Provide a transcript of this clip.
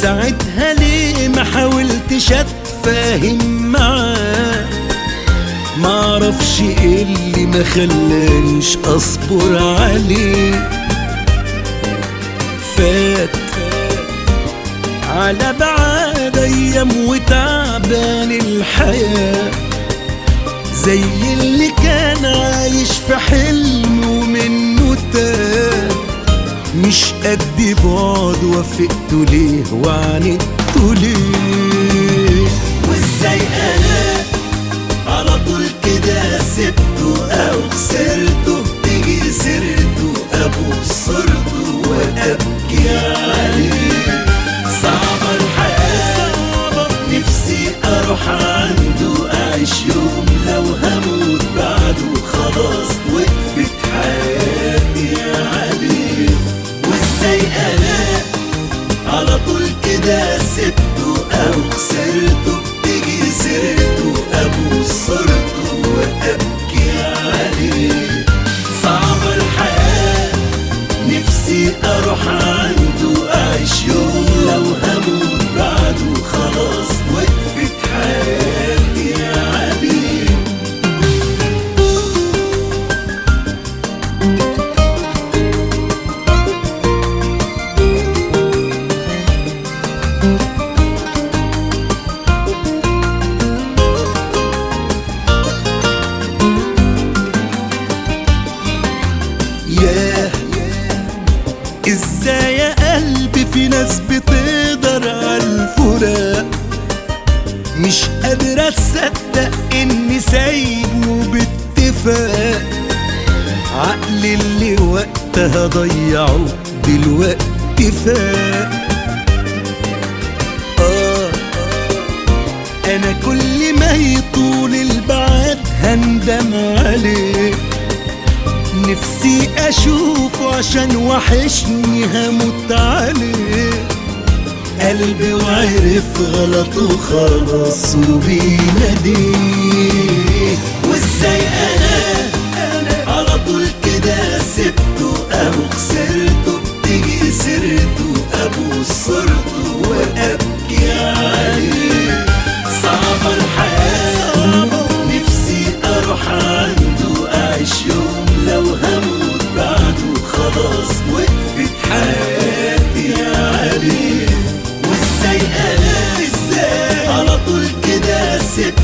ساعتها ليه ما حاولتش اتفاهم معاه معرفش ايه اللي ما خلانيش اصبر عليه فات على بعاد ايام وتعبان الحياه زي اللي كان عايش في حلم ومنه تاه مش قد بعد وافقته ليه وعاندته ليه وازاي انا على طول كده سبته او خسرته تيجي سيرته ابوس صرته وابكي عليه صعبة الحياة نفسي اروح عنده اعيش يوم لو هموت بعده خلاص وقفت حياتي عليه وازاي انا على طول كده سبته او خسرته تيجي سيرته ابوس صرته وابكي عليه صعبة الحياة نفسي اروح عنده اعيش يوم لو هموت بعده خلاص وقفت حياتي عليه ياه ازاي يا قلبي في ناس بتقدر على الفراق مش قادر اصدق اني سايبه باتفاق عقلي اللي وقتها ضيعه دلوقتي فاق آه انا كل ما يطول البعد هندم عليه نفسي اشوفه عشان وحشني هموت عليه قلبي وعرف غلطه خلاص وبيناديه وازاي انا على طول كده سبته او خسرته تيجي سيرته ابوس صرته وابكي عليه صعبة الحياة نفسي اروح عنده اعيش يوم لو هموت بعده خلاص وقفت حياتي عليه وازاي انا ازاي على طول كده سبت